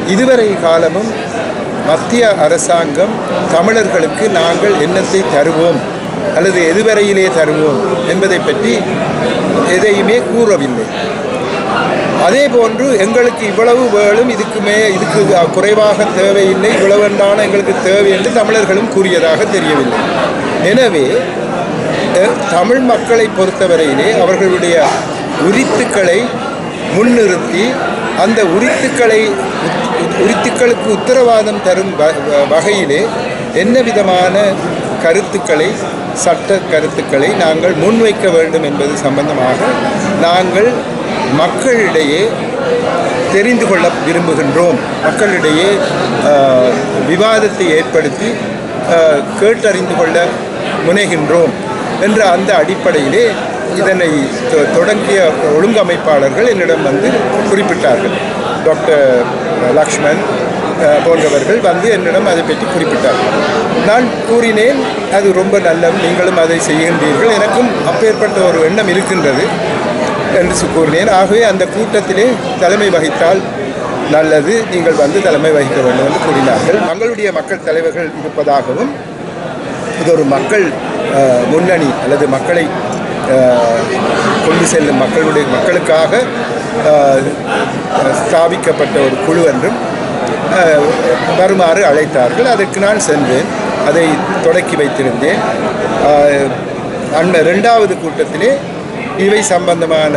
இதுவரை காலமும் மத்திய அரசாங்கம் தமிழர்களுக்கு நாங்கள் என்னத்தை தருவோம் அல்லது எதுவரையிலே தருவோம் என்பதை பற்றி எதையுமே கூறவில்லை அதே போன்று எங்களுக்கு இவ்வளவு வேளும் இதுக்கு மே இதுக்கு குறைவாக தேவையில்லை இவ்வளவென்றான எங்களுக்கு தேவை என்று தமிழர்களும் கூறியதாக தெரியவில்லை எனவே அஹ், தமிழ் மக்களை பொறுத்தவரையிலே அவர்களுடைய உரித்துக்களை முன்னிறுத்தி அந்த உரித்துக்களை உத்- உரித்துக்களுக்கு உத்தரவாதம் தரும் வ- வ- வகையிலே என்ன விதமான கருத்துக்களை சட்ட கருத்துக்களை நாங்கள் முன்வைக்க வேண்டும் என்பது சம்பந்தமாக நாங்கள் மக்களிடையே தெரிந்து கொள்ள விரும்புகின்றோம் மக்களிடையே ஆஹ், விவாதத்தை ஏற்படுத்தி ஆஹ், கேட்டறிந்து கொள்ள முனைகின்றோம் என்ற அந்த அடிப்படையிலே இதனை தொ- தொடங்கிய ஒழுங்கமைப்பாளர்கள் என்னிடம் வந்து குறிப்பிட்டார்கள் டாக்டர் லக்ஷ்மண் அஹ், போன்றவர்கள் வந்து என்னிடம் அதை பற்றி குறிப்பிட்டார்கள் நான் கூறினேன் அது ரொம்ப நல்ல நீங்களும் அதை செய்கின்றீர்கள் எனக்கும் அப்பேற்பட்ட ஒரு எண்ணம் இருக்கின்றது என்று சொ- கூறினேன் ஆகவே அந்த கூட்டத்திலே தலைமை வகித்தால் நல்லது நீங்கள் வந்து தலைமை வகிக்க வேண்டும் என்று கூறினார்கள் தங்களுடைய மக்கள் தலைவர்கள் இருப்பதாகவும் இது ஒரு மக்கள் அஹ், முன்னணி அல்லது மக்களை அஹ், கொண்டு செல்லும் மக்களுடைய மக்களுக்காக அஹ், ஸ்தாபிக்கப்பட்ட ஒரு குழு என்றும் அஹ், வருமாறு அழைத்தார்கள் அதற்கு நான் சென்றேன் அதை தொடக்கி வைத்திருந்தேன் அஹ், அண்மை ரெண்டாவது கூட்டத்திலே இவை சம்பந்தமான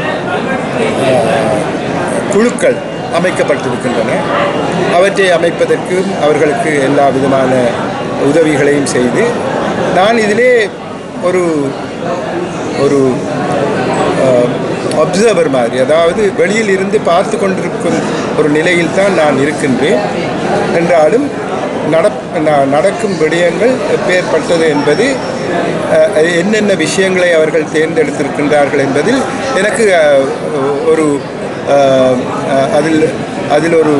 குழுக்கள் அமைக்கப்பட்டிருக்கின்றன அவற்றை அமைப்பதற்கும் அவர்களுக்கு எல்லா விதமான உதவிகளையும் செய்து நான் இதிலே ஒரு ஒரு அப்சர்வர் மாதிரி அதாவது வெளியில் இருந்து பார்த்து கொண்டிருக்கும் ஒரு நிலையில் தான் நான் இருக்கின்றேன் என்றாலும் நடப் ந- நடக்கும் விடயங்கள் எப்பேற்பட்டது என்பது அஹ், என்னென்ன விஷயங்களை அவர்கள் தேர்ந்தெடுத்திருக்கின்றார்கள் என்பதில் எனக்கு அஹ், ஒரு அஹ், அஹ், அதில் அதில் ஒரு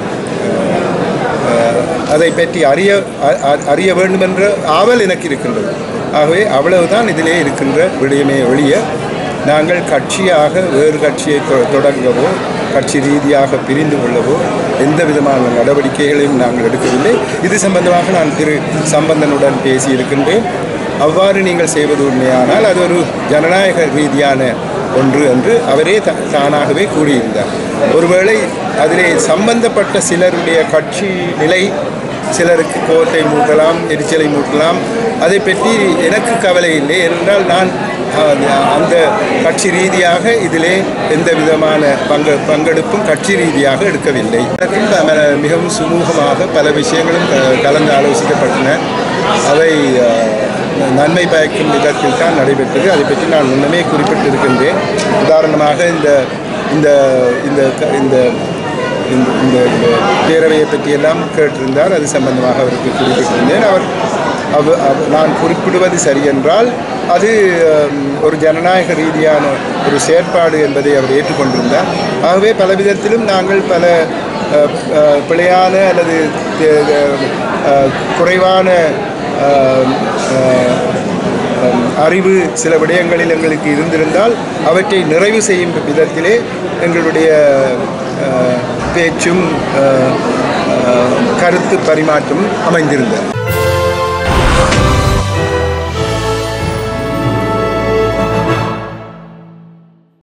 அஹ், அதை பற்றி அறிய அ- அ- அறிய வேண்டும் என்ற ஆவல் எனக்கு இருக்கின்றது ஆகவே அவ்வளவுதான் இதிலே இருக்கின்ற விடயமே ஒழிய நாங்கள் கட்சியாக வேறு கட்சியை தொ- தொடங்கவோ கட்சி ரீதியாக பிரிந்து கொள்ளவோ எந்த விதமான நடவடிக்கைகளையும் நாங்கள் எடுக்கவில்லை இது சம்பந்தமாக நான் திரு சம்பந்தனுடன் பேசியிருக்கின்றேன் அவ்வாறு நீங்கள் செய்வது உண்மையானால் அது ஒரு ஜனநாயக ரீதியான ஒன்று என்று அவரே த தானாகவே கூறியிருந்தார் ஒருவேளை அதிலே சம்பந்தப்பட்ட சிலருடைய கட்சி நிலை சிலருக்கு கோட்டை மூட்டலாம் எரிச்சலை மூட்டலாம் அதை பற்றி எனக்கு கவலை இல்லை ஏனென்றால் நான் அஹ், அந்த கட்சி ரீதியாக இதிலே எந்த விதமான பங்கு பங்கெடுப்பும் கட்சி ரீதியாக எடுக்கவில்லை எனக்கும் ப- மிகவும் சுமூகமாக பல விஷயங்களும் க- கலந்து ஆலோசிக்கப்பட்டன அவை அஹ், நன்மை பயக்கும் விதத்தில் தான் நடைபெற்றது அதை பற்றி நான் முன்னமே குறிப்பிட்டிருக்கின்றேன் உதாரணமாக இந்த இந்த இந்த க- இந்த இந்த இந்த இந்த பேரவையை பற்றியெல்லாம் கேட்டிருந்தார் அது சம்பந்தமாக அவருக்கு குறிப்பிட்டிருந்தேன் அவர் அவ அவ- நான் குறிப்பிடுவது சரியென்றால் அது ஹம், ஒரு ஜனநாயக ரீதியான ஒரு செயற்பாடு என்பதை அவர் ஏற்றுக்கொண்டிருந்தார் ஆகவே பல விதத்திலும் நாங்கள் பல அஹ், அஹ், பிழையான அல்லது தே- அஹ், குறைவான அஹ், அஹ், அஹ், அறிவு சில விடயங்களில் எங்களுக்கு இருந்திருந்தால் அவற்றை நிறைவு செய்யும் விதத்திலே எங்களுடைய அஹ், பேச்சும் அஹ், அஹ், கருத்து பரிமாற்றமும் அமைந்திருந்தது